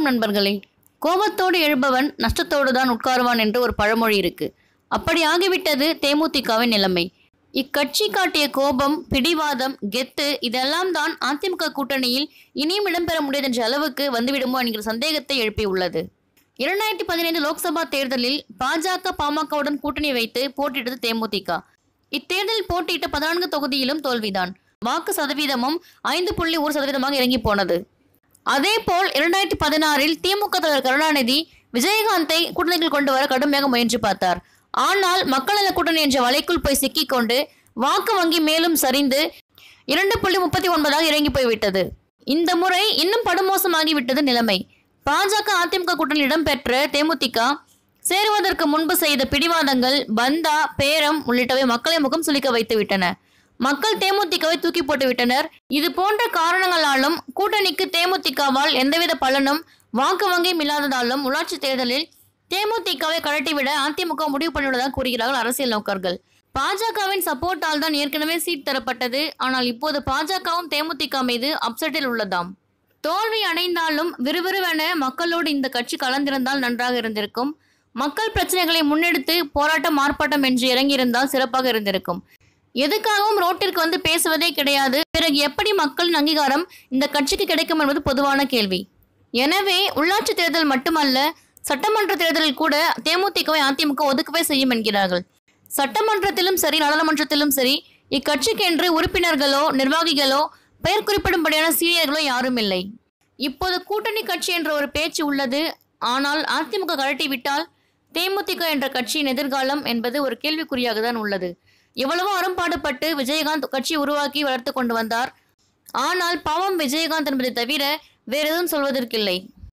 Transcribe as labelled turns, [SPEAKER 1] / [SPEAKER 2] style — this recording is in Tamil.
[SPEAKER 1] நண்பர்களே கோபத்தோடு எழுபவன் நஷ்டத்தோடு தான் உட்காருவான் என்று ஒரு பழமொழி இருக்கு அப்படி ஆகிவிட்டது தேமுதிகவின் நிலைமை இக்கட்சி காட்டிய கோபம் பிடிவாதம் கெத்து இதெல்லாம் தான் அதிமுக கூட்டணியில் இனியும் இடம்பெற முடியாது என்ற அளவுக்கு வந்துவிடுமோ என்கிற சந்தேகத்தை எழுப்பியுள்ளது இரண்டாயிரத்தி பதினைந்து லோக்சபா தேர்தலில் பாஜக பாமகவுடன் கூட்டணி வைத்து போட்டியிட்டது தேமுதிக இத்தேர்தலில் போட்டியிட்ட பதினான்கு தொகுதியிலும் தோல்விதான் வாக்கு சதவீதமும் ஐந்து புள்ளி ஒரு சதவீதமாக இறங்கி போனது அதேபோல் இரண்டாயிரத்தி பதினாறில் திமுக தலைவர் கருணாநிதி விஜயகாந்தை கூட்டணிக்குள் கொண்டு வர கடுமையாக முயற்சி பார்த்தார் ஆனால் மக்கள் நல கூட்டணி என்ற வலைக்குள் போய் சிக்கிக்கொண்டு வாக்கு வங்கி மேலும் சரிந்து இரண்டு புள்ளி முப்பத்தி ஒன்பதாக இறங்கி போய்விட்டது இந்த முறை இன்னும் படுமோசமாகி விட்டது நிலைமை பாஜக அதிமுக கூட்டணியில் இடம்பெற்ற தேமுதிக சேருவதற்கு முன்பு செய்த பிடிவாதங்கள் பந்தா பேரம் உள்ளிட்டவை மக்களை முகம் சுளிக்க வைத்து விட்டன மக்கள் தேமுதிகவை தூக்கி போட்டு விட்டனர் இது போன்ற காரணங்களாலும் கூட்டணிக்கு தேமுதிகவால் எந்தவித பலனும் வாக்கு வங்கியும் இல்லாததாலும் உள்ளாட்சி தேர்தலில் தேமுதிகவை கழட்டிவிட அதிமுக முடிவு பண்ணியுள்ளதாக கூறுகிறார்கள் அரசியல் நோக்கர்கள் பாஜகவின் சப்போர்ட்டால் தான் ஏற்கனவே சீட் தரப்பட்டது ஆனால் இப்போது பாஜகவும் தேமுதிக மீது அப்செட்டில் உள்ளதாம் தோல்வி அடைந்தாலும் விறுவிறுவென மக்களோடு இந்த கட்சி கலந்திருந்தால் நன்றாக இருந்திருக்கும் மக்கள் பிரச்சனைகளை முன்னெடுத்து போராட்டம் ஆர்ப்பாட்டம் என்று இறங்கியிருந்தால் சிறப்பாக இருந்திருக்கும் எதுக்காகவும் ரோட்டிற்கு வந்து பேசுவதே கிடையாது பிறகு எப்படி மக்களின் அங்கீகாரம் இந்த கட்சிக்கு கிடைக்கும் என்பது பொதுவான கேள்வி எனவே உள்ளாட்சி தேர்தல் மட்டுமல்ல சட்டமன்ற தேர்தலில் கூட தேமுதிகவை அதிமுக ஒதுக்கவே செய்யும் என்கிறார்கள் சட்டமன்றத்திலும் சரி நாடாளுமன்றத்திலும் சரி இக்கட்சிக்கு என்று உறுப்பினர்களோ நிர்வாகிகளோ பெயர் குறிப்பிடும்படியான சீனியர்களோ யாரும் இல்லை இப்போது கூட்டணி கட்சி என்ற ஒரு பேச்சு உள்ளது ஆனால் அதிமுக கழட்டி விட்டால் தேமுதிக என்ற கட்சியின் எதிர்காலம் என்பது ஒரு கேள்விக்குறியாக தான் உள்ளது எவ்வளவோ அரும்பாடுபட்டு விஜயகாந்த் கட்சியை உருவாக்கி வளர்த்து கொண்டு வந்தார் ஆனால் பாவம் விஜயகாந்த் என்பதை தவிர வேற எதுவும் சொல்வதற்கில்லை